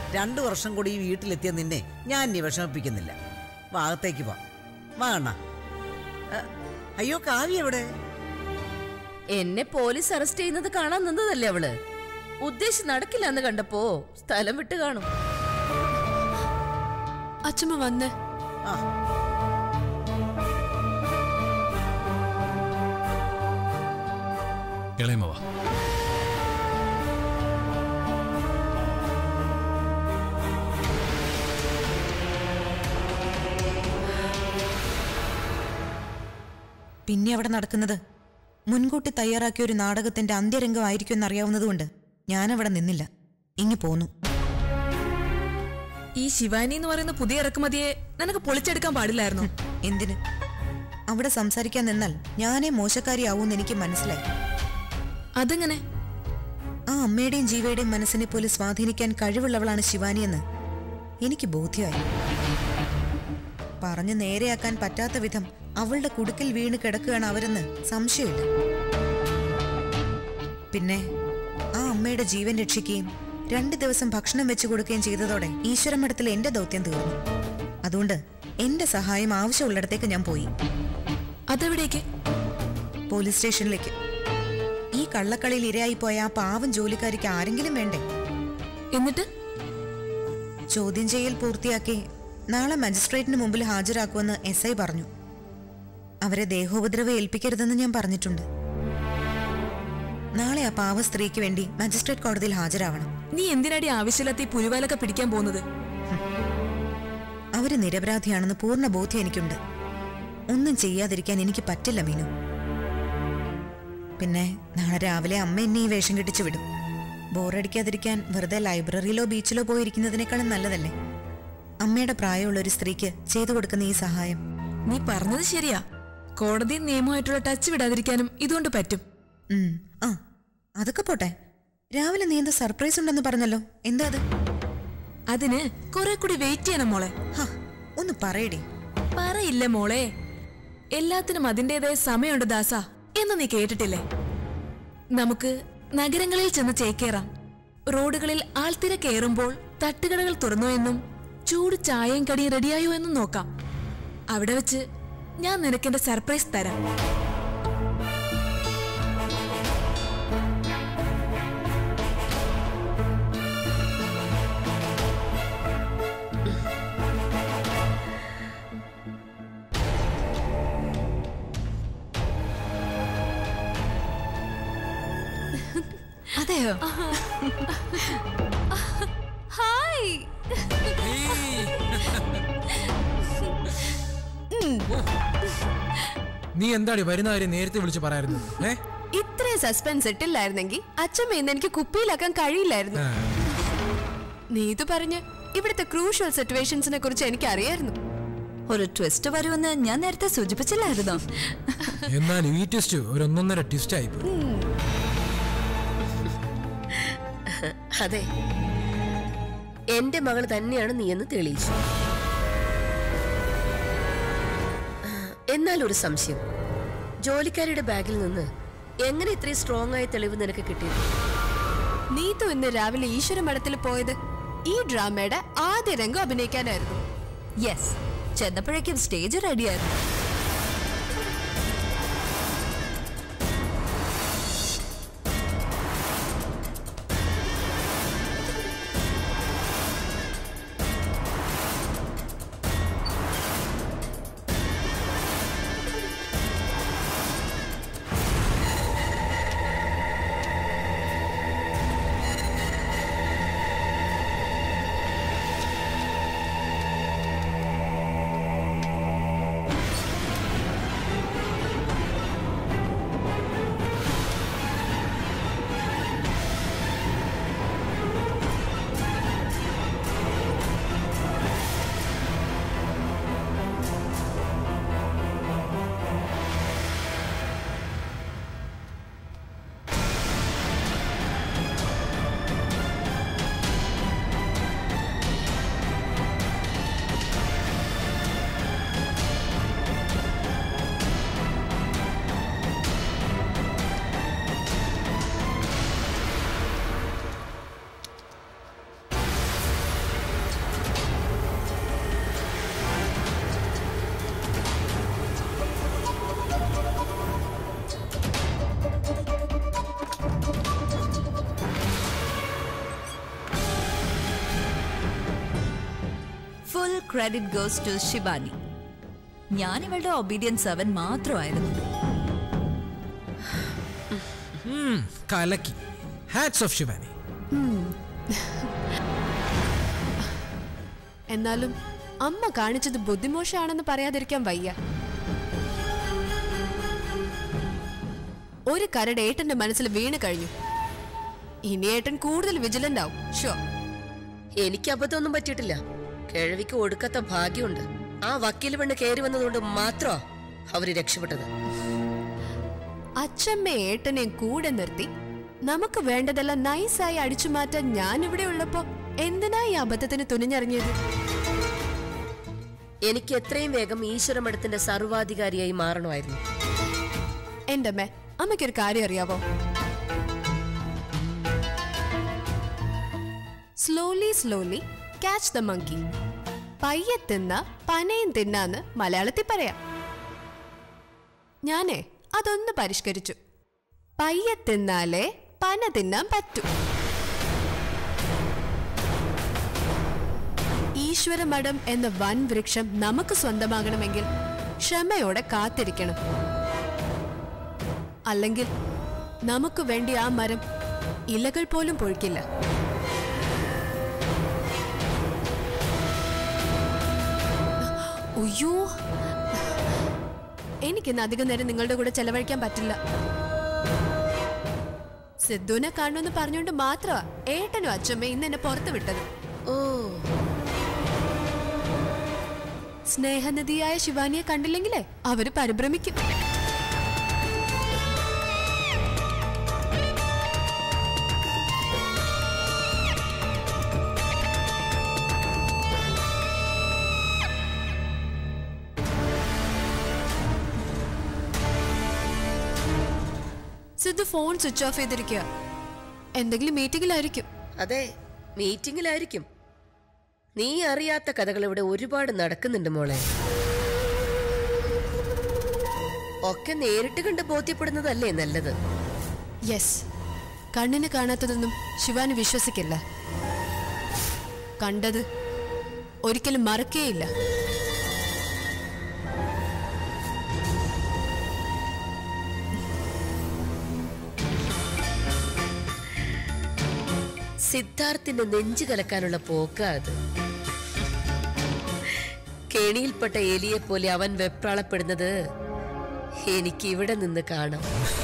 രണ്ടു വർഷം കൂടി ഈ വീട്ടിലെത്തിയ നിന്നെ ഞാൻ ഇനി വിഷമിപ്പിക്കുന്നില്ല ഭാഗത്തേക്ക് പോ വാ അണ്ണ അയ്യോ കാവ്യ എവിടെ എന്നെ പോലീസ് അറസ്റ്റ് ചെയ്യുന്നത് കാണാൻ നിന്നതല്ലേ അവള് ഉദ്ദേശം നടക്കില്ല എന്ന് കണ്ടപ്പോ സ്ഥലം വിട്ട് കാണും അച്ഛമ്മ വന്ന് ആ ഇളയമവ പിന്നെ അവിടെ നടക്കുന്നത് മുൻകൂട്ടി തയ്യാറാക്കിയ ഒരു നാടകത്തിന്റെ അന്ത്യരംഗമായിരിക്കും എന്നറിയാവുന്നതുകൊണ്ട് ഞാനവിടെ നിന്നില്ല ഇങ്ങി പോന്നു ഈ ശിവാനി എന്ന് പറയുന്ന പുതിയ ഇറക്കുമതിയെ നിനക്ക് പൊളിച്ചെടുക്കാൻ പാടില്ലായിരുന്നു എന്തിന് അവിടെ സംസാരിക്കാൻ നിന്നാൽ ഞാനേ മോശക്കാരിയാവൂന്ന് എനിക്ക് മനസ്സിലായി അതെങ്ങനെ ആ അമ്മയുടെയും ജീവയുടെയും മനസ്സിനെ പോലെ സ്വാധീനിക്കാൻ കഴിവുള്ളവളാണ് ശിവാനിയെന്ന് എനിക്ക് ബോധ്യമായി പറഞ്ഞു നേരെയാക്കാൻ പറ്റാത്ത വിധം അവളുടെ കുടുക്കിൽ വീണ് കിടക്കുകയാണ് അവരെന്ന് സംശയമില്ല പിന്നെ ആ അമ്മയുടെ ജീവൻ രക്ഷിക്കുകയും രണ്ട് ദിവസം ഭക്ഷണം വെച്ചു കൊടുക്കുകയും ചെയ്തതോടെ ഈശ്വരമഠത്തിൽ എന്റെ ദൗത്യം തീർന്നു അതുകൊണ്ട് എന്റെ സഹായം ആവശ്യമുള്ളിടത്തേക്ക് ഞാൻ പോയി അതെവിടേക്ക് പോലീസ് സ്റ്റേഷനിലേക്ക് ഈ കള്ളക്കളിയിൽ ഇരയായിപ്പോയ ആ പാവം ജോലിക്കാരിക്ക് ആരെങ്കിലും വേണ്ടേ എന്നിട്ട് ചോദ്യം ചെയ്യൽ പൂർത്തിയാക്കി നാളെ മജിസ്ട്രേറ്റിന് മുമ്പിൽ ഹാജരാക്കുമെന്ന് എസ് ഐ പറഞ്ഞു അവരെ ദേഹോപദ്രവം ഏൽപ്പിക്കരുതെന്ന് ഞാൻ പറഞ്ഞിട്ടുണ്ട് നാളെ ആ പാവ സ്ത്രീക്ക് വേണ്ടി മജിസ്ട്രേറ്റ് കോടതിയിൽ ഹാജരാവണം നീ എന്തിനാടി ആവശ്യമില്ലാത്ത ഈ പുലിവാലൊക്കെ പിടിക്കാൻ പോകുന്നത് അവര് നിരപരാധിയാണെന്ന് പൂർണ്ണ ബോധ്യം എനിക്കുണ്ട് ഒന്നും ചെയ്യാതിരിക്കാൻ എനിക്ക് പറ്റില്ല മീനു പിന്നെ നാളെ രാവിലെ അമ്മ എന്നെ ഈ വേഷം കെട്ടിച്ചു വിടും ബോറടിക്കാതിരിക്കാൻ വെറുതെ ലൈബ്രറിയിലോ ബീച്ചിലോ പോയിരിക്കുന്നതിനേക്കാളും നല്ലതല്ലേ അമ്മയുടെ പ്രായമുള്ള ഒരു സ്ത്രീക്ക് ചെയ്തു കൊടുക്കുന്ന ഈ സഹായം നീ പറഞ്ഞത് ശരിയാ കോടതി നിയമമായിട്ടുള്ള ടച്ച് വിടാതിരിക്കാനും ഇതുകൊണ്ട് പറ്റും ഉം, ആ അതൊക്കെ പോട്ടെ രാവിലെ നീ എന്താ സർപ്രൈസ് ഉണ്ടെന്ന് പറഞ്ഞല്ലോ എന്താ അത് അതിന് കുറെ കൂടി വെയിറ്റ് ചെയ്യണം മോളെ ഹാ ഒന്ന് പറയടി പറയില്ല മോളെ എല്ലാത്തിനും അതിൻ്റെതായ സമയമുണ്ട് ദാസ എന്ന് നീ കേട്ടിട്ടില്ലേ നമുക്ക് നഗരങ്ങളിൽ ചെന്ന് ചേക്കേറാം റോഡുകളിൽ ആൾത്തിര കയറുമ്പോൾ തട്ടുകടകൾ തുറന്നോ എന്നും ചൂട് ചായയും കടിയും റെഡിയായോ എന്നും നോക്കാം അവിടെ വെച്ച് ഞാൻ നിനക്കെന്റെ സർപ്രൈസ് തരാം അതെയോ ഹായ് നീ എന്താടി വരുന്ന കാര്യം നേരത്തെ വിളിച്ച് പറയായിരുന്നു ഏ ഇത്രയും സസ്പെൻസ് ഇട്ടില്ലായിരുന്നെങ്കിൽ അച്ഛമ്മ ഇന്ന് എനിക്ക് കുപ്പിയിലാക്കാൻ കഴിയില്ലായിരുന്നു ആ. നീതു പറഞ്ഞ് ഇവിടുത്തെ ക്രൂഷ്യൽ സിറ്റുവേഷൻസിനെ കുറിച്ച് എനിക്ക് അറിയായിരുന്നു ഒരു ട്വിസ്റ്റ് വരുമെന്ന് ഞാൻ നേരത്തെ സൂചിപ്പിച്ചില്ലായിരുന്നോ എന്നാലും ഈ ട്വിസ്റ്റ് ഒരു ഒന്നൊന്നര ട്വിസ്റ്റ് ആയിപ്പോയി അതെ എന്റെ മകൾ തന്നെയാണ് നീ എന്ന് തെളിയിച്ചു ആ, എന്നാൽ ഒരു സംശയം ജോലിക്കാരിയുടെ ബാഗിൽ നിന്ന് എങ്ങനെ ഇത്രയും സ്ട്രോങ് ആയ തെളിവ് നിനക്ക് കിട്ടിയത് നീതു ഇന്ന് രാവിലെ ഈശ്വര മഠത്തിൽ പോയത് ഈ ഡ്രാമയുടെ ആദ്യ രംഗം അഭിനയിക്കാനായിരുന്നു യെസ് ചെന്നപ്പോഴേക്കും സ്റ്റേജ് റെഡിയായിരുന്നു ക്രെഡിറ്റ് ഗോസ് ടു ശിവാനി ഞാൻ ഇവളുടെ ഒബീഡിയൻസ് അവൻ മാത്രമായിരുന്നു ഉം, കലക്കി ഹാറ്റ്സ് ഓഫ് ശിവാനി എന്നാലും അമ്മ കാണിച്ചത് ബുദ്ധിമോശമാണെന്ന് പറയാതിരിക്കാൻ വയ്യ ഒരു കരട് ഏട്ടന്റെ മനസ്സിൽ വീണ് കഴിഞ്ഞു ഇനി ഏട്ടൻ കൂടുതൽ വിജിലന്റ് ആവും ഷോ എനിക്ക് അബദ്ധമൊന്നും പറ്റിയിട്ടില്ല കിഴവിക്ക് ഒടുക്കത്ത ഭാഗ്യമുണ്ട് ആ വക്കീൽ പെണ്ണ് കയറി വന്നതുകൊണ്ട് മാത്രമാ അവര് രക്ഷപ്പെട്ടത് അച്ഛമ്മ ഏട്ടനെയും കൂടെ നിർത്തി നമുക്ക് വേണ്ടതെല്ലാം നൈസായി അടിച്ചു മാറ്റാൻ ഞാൻ ഇവിടെ ഉള്ളപ്പോ എന്തിനാ ഈ അബദ്ധത്തിന് തുനിഞ്ഞിറങ്ങിയത് എനിക്ക് എത്രയും വേഗം ഈശ്വരമഠത്തിന്റെ സർവാധികാരിയായി മാറണമായിരുന്നു എന്റെ അമ്മേ അമ്മയ്ക്കൊരു കാര്യം അറിയാവോ slowly slowly catch the monkey പയ്യെ തിന്ന പനയും തിന്നാന്ന് മലയാളത്തിൽ പറയാം ഞാനേ അതൊന്ന് പരിഷ്കരിച്ചു പയ്യെ തിന്നാലേ പന തിന്നാൻ പറ്റൂ ഈശ്വരമഠം എന്ന വൻ വൃക്ഷം നമുക്ക് സ്വന്തമാകണമെങ്കിൽ ക്ഷമയോടെ കാത്തിരിക്കണം അല്ലെങ്കിൽ നമുക്ക് വേണ്ടി ആ മരം ഇലകൾ പോലും പൊഴിക്കില്ല ഉയ്യോ എനിക്കിന്ന് അധികം നേരം നിങ്ങളുടെ കൂടെ ചെലവഴിക്കാൻ പറ്റില്ല സിദ്ധുവിനെ കാണുമെന്ന് പറഞ്ഞുകൊണ്ട് മാത്രമാ ഏട്ടനും അച്ഛമ്മയും ഇന്ന് എന്നെ പുറത്തു വിട്ടത് ഓ സ്നേഹനദിയായ ശിവാനിയെ കണ്ടില്ലെങ്കിലേ അവര് പരിഭ്രമിക്കും സിദ്ധു ഫോൺ സ്വിച്ച് ഓഫ് ചെയ്തിരിക്കുക എന്തെങ്കിലും മീറ്റിംഗിലായിരിക്കും അതെ മീറ്റിംഗിലായിരിക്കും നീ അറിയാത്ത കഥകൾ ഇവിടെ ഒരുപാട് നടക്കുന്നുണ്ട് മോളെ ഒക്കെ നേരിട്ട് കണ്ട് ബോധ്യപ്പെടുന്നതല്ലേ നല്ലത് യെസ് കണ്ണിന് കാണാത്തതൊന്നും ശിവാന് വിശ്വസിക്കില്ല കണ്ടത് ഒരിക്കലും മറക്കേയില്ല സിദ്ധാർത്ഥിന്റെ നെഞ്ചു കലക്കാനുള്ള പോക്ക അത് കെണിയിൽപ്പെട്ട എലിയെ പോലെ അവൻ വെപ്രാളപ്പെടുന്നത് എനിക്ക് ഇവിടെ നിന്ന് കാണാം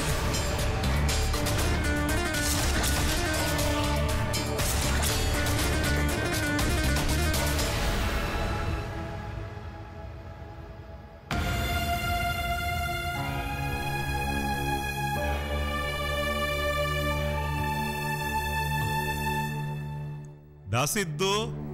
ഡാ സിദ്ധു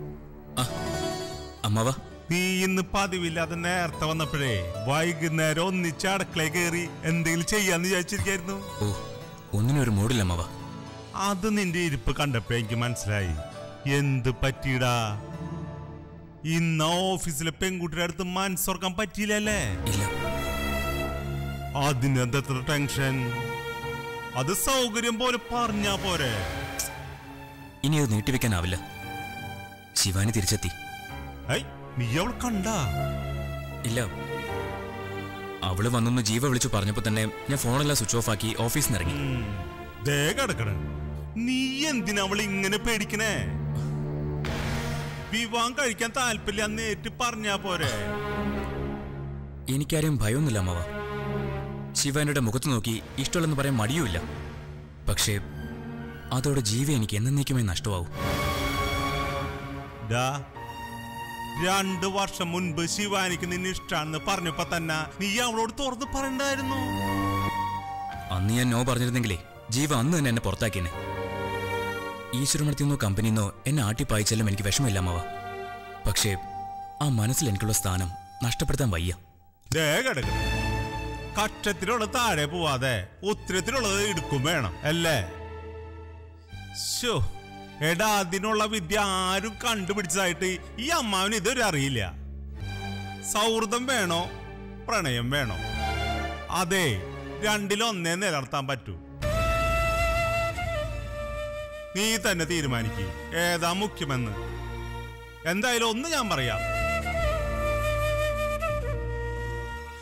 അമ്മവ നീ ഇന്ന് പതിവില്ലാതെ നേരത്തെ വന്നപ്പോഴേ വൈകുന്നേരം ഒന്നിച്ച് അടുക്കള കയറി എന്തെങ്കിലും ചെയ്യാന്ന് വിചാരിച്ചിരിക്കായിരുന്നു ഓ ഒന്നിനും ഒരു മൂടില്ല അമ്മവ അത് നിന്റെ ഇരിപ്പ് കണ്ടപ്പോ എനിക്ക് മനസ്സിലായി എന്ത് പറ്റിയിടാ ഇന്ന് ഓഫീസിലെ പെൺകുട്ടിയുടെ അടുത്ത് മനസ്സോർക്കാൻ പറ്റിയില്ലല്ലേ ഇല്ല അതിനെന്തത്ര ടെൻഷൻ അത് സൗകര്യം പോലെ പറഞ്ഞാ പോരെ ഇനി അത് നീട്ടിവെക്കാനാവില്ല ശിവാനി തിരിച്ചെത്തി ഐ നീ അവൾ കണ്ടാ ഇല്ല അവള് വന്നൊന്ന് ജീവ വിളിച്ചു പറഞ്ഞപ്പോ തന്നെ ഞാൻ ഫോണെല്ലാം സ്വിച്ച് ഓഫ് ആക്കി ഓഫീസിൽ നിന്ന് ഇറങ്ങി ഉം. ദേ കിടക്കണ നീ എന്തിനാ അവൾ ഇങ്ങനെ പേടിക്കണേ വിവാഹം കഴിക്കാൻ താല്പര്യം നേരിട്ട് പറഞ്ഞാ പോരെ എനിക്കാരെയും ഭയമൊന്നുമില്ല അമ്മവ ശിവാനിയുടെ മുഖത്ത് നോക്കി ഇഷ്ടമുള്ളെന്ന് പറയാൻ മടിയുമില്ല പക്ഷേ അതോടെ ജീവ എനിക്ക് എന്നേക്കുമായി നഷ്ടമാവും ഡാ രണ്ടു വർഷം മുൻപ് ശിവാനിക്ക് നിന്നെ ഇഷ്ടാണെന്ന് പറഞ്ഞപ്പോ തന്നെ നീ അവളോട് തുറന്ന് പറയണ്ടായിരുന്നു അന്ന് ഞാൻ നോ പറഞ്ഞിരുന്നെങ്കിലേ ജീവ അന്ന് തന്നെ എന്നെ പുറത്താക്കിയെന്നെ ഈശ്വരമടത്തിന്നോ കമ്പനിന്നോ എന്നെ ആട്ടിപ്പായിച്ചാലും എനിക്ക് വിഷമില്ല അമ്മവ പക്ഷേ ആ മനസ്സിൽ എനിക്കുള്ള സ്ഥാനം നഷ്ടപ്പെടുത്താൻ വയ്യ ദേ കിടക്കണ കക്ഷത്തിലുള്ള താഴെ പോവാതെ ഉത്തരത്തിലുള്ളത് എടുക്കും വേണം അല്ലേ ശോ എടാ അതിനുള്ള വിദ്യ ആരും കണ്ടുപിടിച്ചതായിട്ട് ഈ അമ്മാവന് ഇതൊരു അറിയില്ല സൗഹൃദം വേണോ പ്രണയം വേണോ അതെ രണ്ടിലൊന്നേ നിലനിർത്താൻ പറ്റൂ നീ തന്നെ തീരുമാനിക്ക് ഏതാ മുഖ്യമെന്ന് എന്തായാലും ഒന്ന് ഞാൻ പറയാം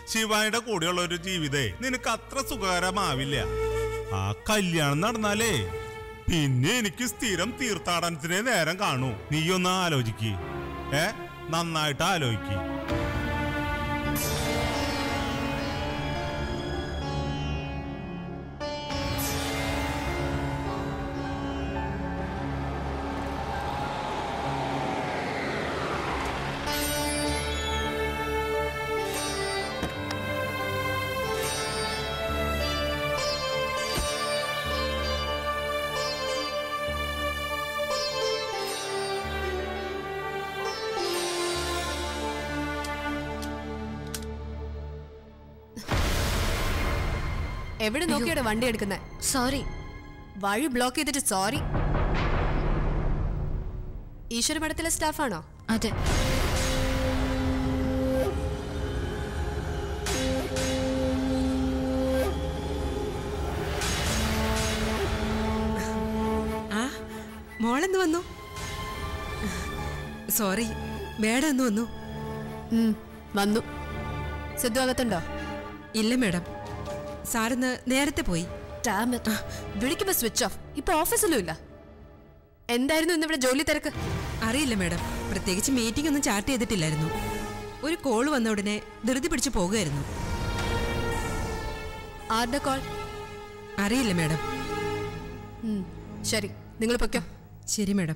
ശിവായുടെ കൂടെയുള്ള ഒരു ജീവിതേ നിനക്ക് അത്ര സുഖകരമാവില്ല ആ കല്യാണം നടന്നാലേ പിന്നെ എനിക്ക് സ്ഥിരം തീർത്ഥാടനത്തിനെ നേരം കാണൂ നീ ഒന്ന് ആലോചിക്ക് ഏ നന്നായിട്ട് ആലോചിക്ക് എവിടെ നോക്കിയോടെ വണ്ടി എടുക്കുന്നത് സോറി വഴി ബ്ലോക്ക് ചെയ്തിട്ട് സോറി ഈശ്വര മഠത്തിലെ സ്റ്റാഫാണോ അതെ ആ മോളെന്ന് വന്നു സോറി മേഡം എന്ന് വന്നു ഉം, വന്നു സിദ്ധു അകത്തുണ്ടോ ഇല്ല മേഡം സാറിന്ന് നേരത്തെ പോയി Damn it. വിളിക്കുമ്പോ സ്വിച്ച് ഓഫ് ഇപ്പൊ ഓഫീസിലും ഇല്ല എന്തായിരുന്നു ഇന്നിവിടെ ജോലി തിരക്ക് അറിയില്ല മേഡം പ്രത്യേകിച്ച് മീറ്റിംഗ് ഒന്നും ചാർട്ട് ചെയ്തിട്ടില്ലായിരുന്നു ഒരു കോൾ വന്ന ഉടനെ ധൃതി പിടിച്ചു പോകുമായിരുന്നു ആരുടെ കോൾ അറിയില്ല മേഡം ശരി നിങ്ങൾ പൊയ്ക്കോ ശരി മേഡം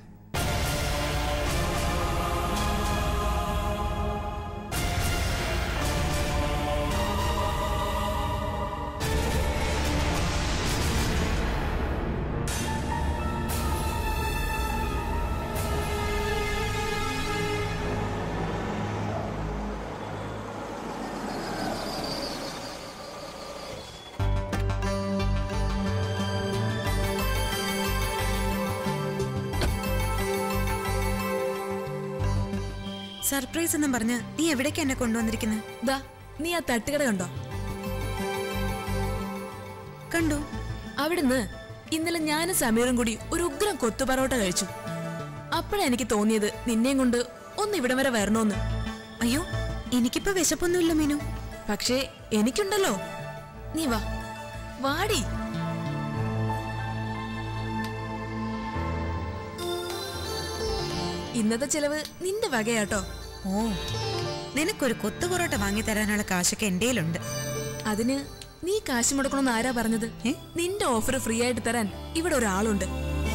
സർപ്രൈസ് എന്നും പറഞ്ഞ് നീ എവിടേക്ക് എന്നെ കൊണ്ടുവന്നിരിക്കുന്നത് ദാ നീ ആ തട്ടുകട കണ്ടോ കണ്ടു അവിടുന്ന് ഇന്നലെ ഞാനും സമീറും കൂടി ഒരു ഉഗ്രം കൊത്തു പറോട്ട കഴിച്ചു അപ്പോഴാ എനിക്ക് തോന്നിയത് നിന്നെയും കൊണ്ട് ഒന്ന് ഇവിടം വരെ വരണോന്ന് അയ്യോ എനിക്കിപ്പോ വിശപ്പൊന്നുമില്ല മീനു പക്ഷേ എനിക്കുണ്ടല്ലോ നീ വാ വാടി ഇന്നത്തെ ചെലവ് നിന്റെ വകയാട്ടോ ഓ നിനക്കൊരു കൊത്തു പൊറോട്ട വാങ്ങി തരാനുള്ള കാശൊക്കെ എൻ്റെ കയ്യിലുണ്ട് അതിന് നീ കാശ് മുടക്കണമെന്ന് ആരാ പറഞ്ഞത് ഏ? നിന്റെ ഓഫർ ഫ്രീ ആയിട്ട് തരാൻ ഇവിടെ ഒരാളുണ്ട്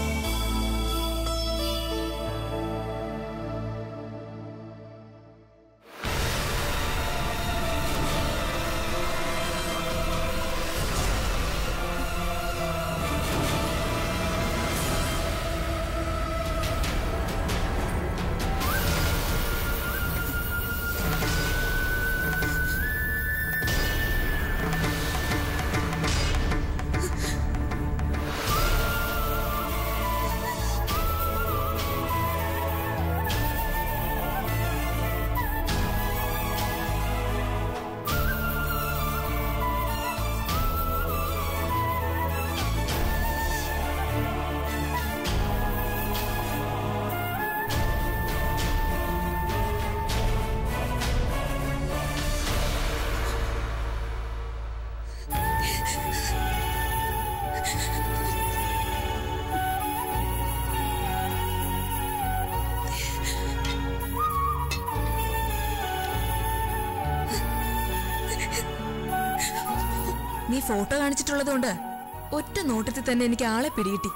നീ ഫോട്ടോ കാണിച്ചിട്ടുള്ളത് കൊണ്ട് ഒറ്റ നോട്ടത്തിൽ തന്നെ എനിക്ക് ആളെ പിടികിട്ടി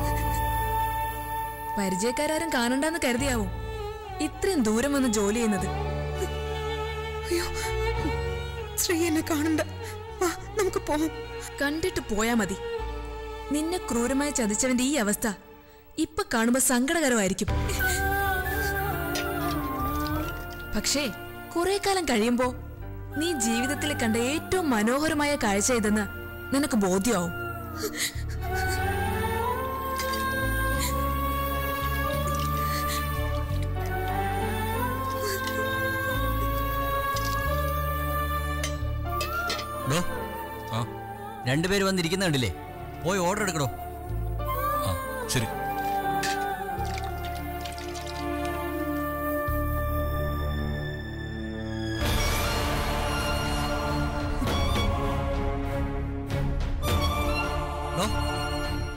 പരിചയക്കാരും കാണണ്ടെന്ന് കരുതിയാവും ഇത്രയും ദൂരം വന്ന് ജോലി ചെയ്യുന്നത് അയ്യോ ശ്രീ എന്നെ കാണണ്ട വാ നമുക്ക് പോവാം കണ്ടിട്ട് പോയാ മതി നിന്നെ ക്രൂരമായി ചതിച്ചവന്റെ ഈ അവസ്ഥ ഇപ്പൊ കാണുമ്പോ സങ്കടകരമായിരിക്കും പക്ഷേ കുറെ കാലം കഴിയുമ്പോ നീ ജീവിതത്തിൽ കണ്ട ഏറ്റവും മനോഹരമായ കാഴ്ച ഇതെന്ന് നിനക്ക് ബോധ്യമാവും ഡോ ആ രണ്ടുപേര് വന്നിരിക്കുന്ന കണ്ടില്ലേ പോയി ഓർഡർ എടുക്കടോ ആ ശരി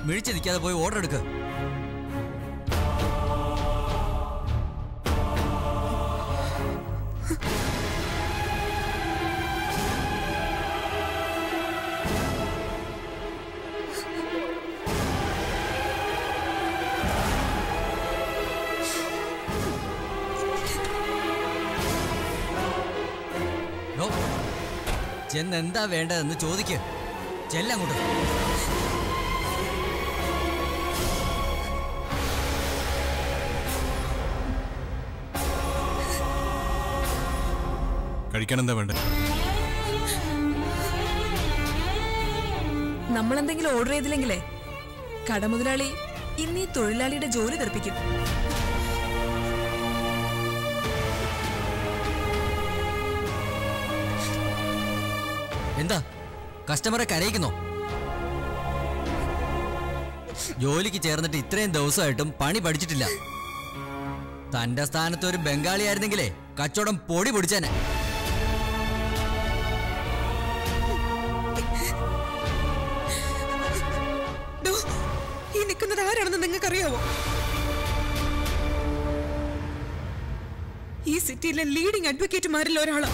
മിഴിച്ച് നിൽക്കാതെ പോയി ഓർഡർ എടുക്ക് ഡോ, ചെന്ന് എന്താ വേണ്ടതെന്ന് ചോദിക്ക് ചെല്ലങ്ങോട്ട് കഴിക്കാൻ എന്താ വേണ്ടത് നമ്മൾ എന്തെങ്കിലും ഓർഡർ ചെയ്തില്ലെങ്കിലേ കടമുതലാളി ഇന്ന് ഈ തൊഴിലാളിയുടെ ജോലി തെറിപ്പിക്കും എന്താ കസ്റ്റമറെ കരയിക്കുന്നോ ജോലിക്ക് ചേർന്നിട്ട് ഇത്രയും ദിവസമായിട്ടും പണി പഠിച്ചിട്ടില്ല തന്റെ സ്ഥാനത്ത് ഒരു ബംഗാളി ആയിരുന്നെങ്കിലേ കച്ചവടം പൊടി പൊടിച്ചേനെ ഡോ, ഈ നിൽക്കുന്നത് ആരാണെന്ന് നിങ്ങൾക്കറിയാവോ ഈ സിറ്റിയിലെ ലീഡിംഗ് അഡ്വക്കേറ്റുമാരിൽ ഒരാളാ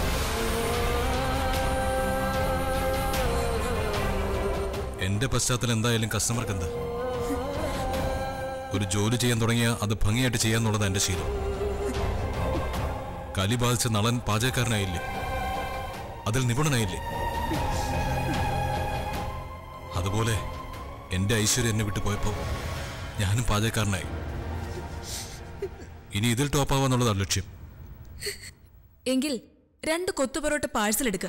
എന്റെ പശ്ചാത്തലം എന്തായാലും കസ്റ്റമർക്ക് എന്താ ഒരു ജോലി ചെയ്യാൻ തുടങ്ങിയ അത് ഭംഗിയായിട്ട് ചെയ്യാന്നുള്ളത് എന്റെ ശീലം കലി ബാധിച്ച നളൻ പാചകക്കാരനായില്ലേ അതിൽ നിപുണനായില്ലേ അതുപോലെ എന്റെ ഐശ്വര്യം എന്നെ വിട്ടു പോയപ്പോ ഞാനും പാചകക്കാരനായി ഇനി ഇതിൽ ടോപ്പാവാന്നുള്ളതാണ് ലക്ഷ്യം എങ്കിൽ രണ്ട് കൊത്തു പൊറോട്ട പാഴ്സൽ എടുക്കുക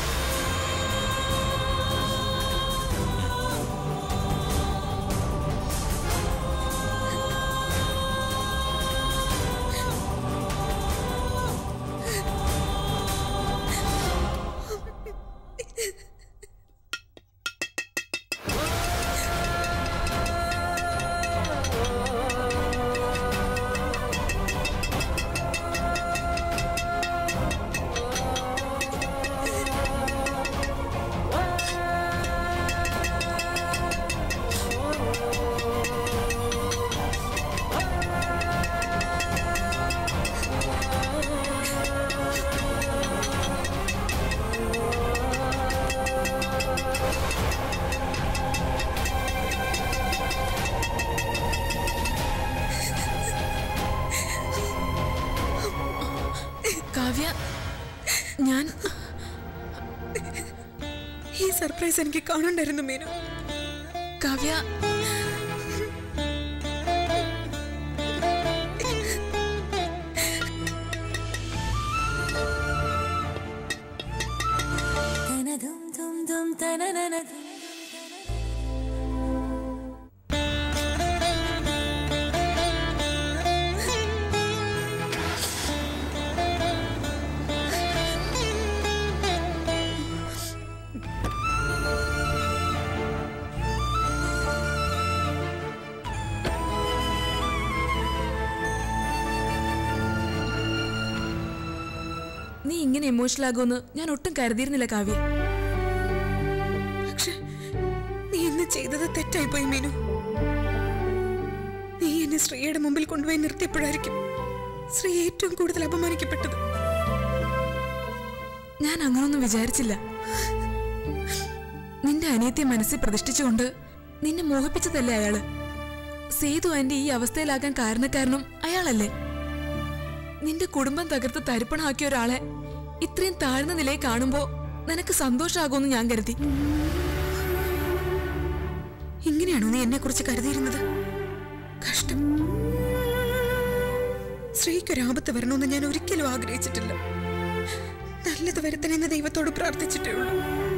കാവ്യ ഞാൻ ഈ സർപ്രൈസ് എനിക്ക് കാണണ്ടായിരുന്നു മീനു കാവ്യ നീ ഇങ്ങനെ ഇമോഷണൽ ആകുമെന്ന് ഞാൻ ഒട്ടും കരുതിയിരുന്നില്ല കാവ്യ പക്ഷെ നീ ഇന്ന് ചെയ്തത് തെറ്റായിപ്പോയി മീനു നീ എന്നെ ശ്രീയുടെ മുമ്പിൽ കൊണ്ടുപോയി നിർത്തിയപ്പോഴായിരിക്കും ശ്രീ ഏറ്റവും കൂടുതൽ അപമാനിക്കപ്പെട്ടത് ഞാൻ അങ്ങനൊന്നും വിചാരിച്ചില്ല നിന്റെ അനിയത്തെ മനസ്സിൽ പ്രതിഷ്ഠിച്ചുകൊണ്ട് നിന്നെ മോഹിപ്പിച്ചതല്ലേ അയാള് സേതു എന്റെ ഈ അവസ്ഥയിലാകാൻ കാരണക്കാരനും അയാളല്ലേ നിന്റെ കുടുംബം തകർത്ത് തരിപ്പണമാക്കിയ ഒരാളെ ഇത്രയും താഴ്ന്ന നിലയിൽ കാണുമ്പോ നിനക്ക് സന്തോഷമാകുമെന്ന് ഞാൻ കരുതി ഇങ്ങനെയാണോ നീ എന്നെ കുറിച്ച് കരുതിയിരുന്നത് കഷ്ടം ശ്രീക്കൊരാപത്ത് വരണമെന്ന് ഞാൻ ഒരിക്കലും ആഗ്രഹിച്ചിട്ടില്ല നല്ലത് വരുത്തണമെന്ന് ദൈവത്തോട് പ്രാർത്ഥിച്ചിട്ടേ ഉള്ളൂ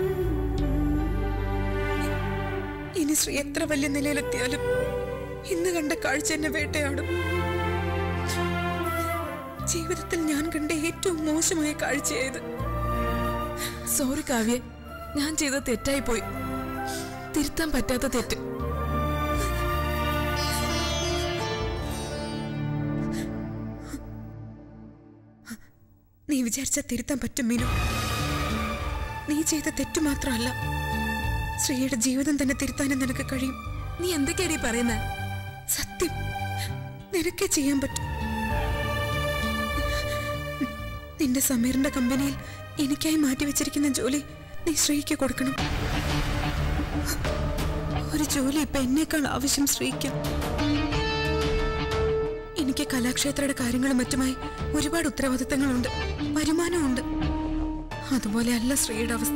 ഇനി ശ്രീ എത്ര വലിയ നിലയിലെത്തിയാലും ഇന്ന് കണ്ട കാഴ്ച എന്നെ വേട്ടയാടും ജീവിതത്തിൽ ഞാൻ കണ്ട ഏറ്റവും മോശമായ കാഴ്ചയായത് സോറി കാവ്യ ഞാൻ ചെയ്ത തെറ്റായി പോയി തിരുത്താൻ പറ്റാത്ത തെറ്റ് നീ വിചാരിച്ച തിരുത്താൻ പറ്റും മീനു നീ ചെയ്ത തെറ്റു മാത്രമല്ല ശ്രീയുടെ ജീവിതം തന്നെ തിരുത്താനും നിനക്ക് കഴിയും നീ എന്തൊക്കെയാടി പറയുന്നേ സത്യം നിനക്കേ ചെയ്യാൻ പറ്റും നിന്റെ സമീറിന്റെ കമ്പനിയിൽ എനിക്കായി മാറ്റിവെച്ചിരിക്കുന്ന ജോലി നീ ശ്രീക്ക് കൊടുക്കണം ഒരു ജോലി ഇപ്പൊ എന്നേക്കാൾ ആവശ്യം ശ്രീക്കാം എനിക്ക് കലാക്ഷേത്രയുടെ കാര്യങ്ങളും മറ്റുമായി ഒരുപാട് ഉത്തരവാദിത്തങ്ങളുണ്ട് വരുമാനമുണ്ട് അതുപോലെ അല്ല ശ്രീയുടെ അവസ്ഥ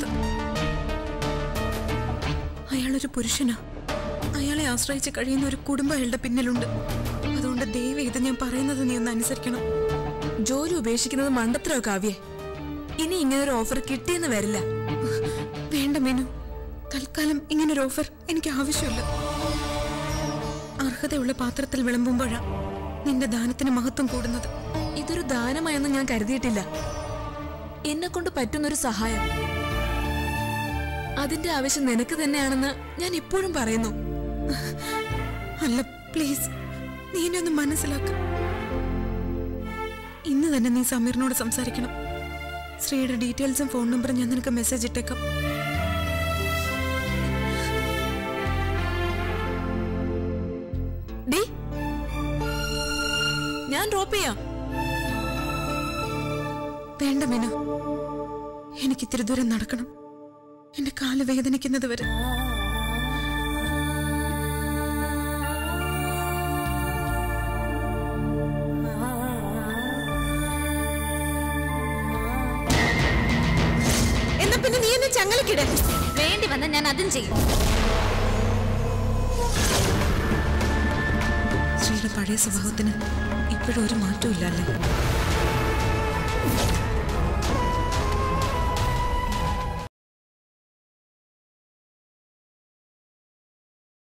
അയാളൊരു പുരുഷനാ അയാളെ ആശ്രയിച്ച് കഴിയുന്ന ഒരു കുടുംബം അയാളുടെ പിന്നിലുണ്ട് അതുകൊണ്ട് ദയവ് ഇത് ഞാൻ പറയുന്നത് നീ ഒന്ന് അനുസരിക്കണം ജോലി ഉപേക്ഷിക്കുന്നത് മണ്ടത്തരോ കാവ്യേ ഇനി ഇങ്ങനെ ഒരു ഓഫർ കിട്ടിയെന്ന് വരില്ല വേണ്ട മീനു തൽക്കാലം ഇങ്ങനൊരു ഓഫർ എനിക്ക് ആവശ്യമില്ല അർഹതയുള്ള പാത്രത്തിൽ വിളമ്പുമ്പോഴാ നിന്റെ ദാനത്തിന് മഹത്വം കൂടുന്നത് ഇതൊരു ദാനമായൊന്നും ഞാൻ കരുതിയിട്ടില്ല എന്നെ കൊണ്ട് പറ്റുന്നൊരു സഹായം അതിന്റെ ആവശ്യം നിനക്ക് തന്നെയാണെന്ന് ഞാൻ ഇപ്പോഴും പറയുന്നു അല്ല പ്ലീസ് നീ എന്നെ ഒന്ന് മനസ്സിലാക്ക ഇന്ന് തന്നെ നീ സമീറിനോട് സംസാരിക്കണം ശ്രീയുടെ ഡീറ്റെയിൽസും ഫോൺ നമ്പറും ഞാൻ നിനക്ക് മെസ്സേജ് ഇട്ടേക്കാം ഡി ഞാൻ ഡ്രോപ്പ് ചെയ്യാം വേണ്ട മീനു എനിക്ക് ഇത്തിരി ദൂരം നടക്കണം എന്റെ കാല് വേദനിക്കുന്നത് വരെ എന്നാ പിന്നെ നീ എന്നെ ചങ്ങലക്കിട വേണ്ടി വന്ന ഞാൻ അതും ചെയ്യും ശ്രീയുടെ പഴയ സ്വഭാവത്തിന് ഇപ്പോഴും ഒരു മാറ്റവും ഇല്ലല്ലേ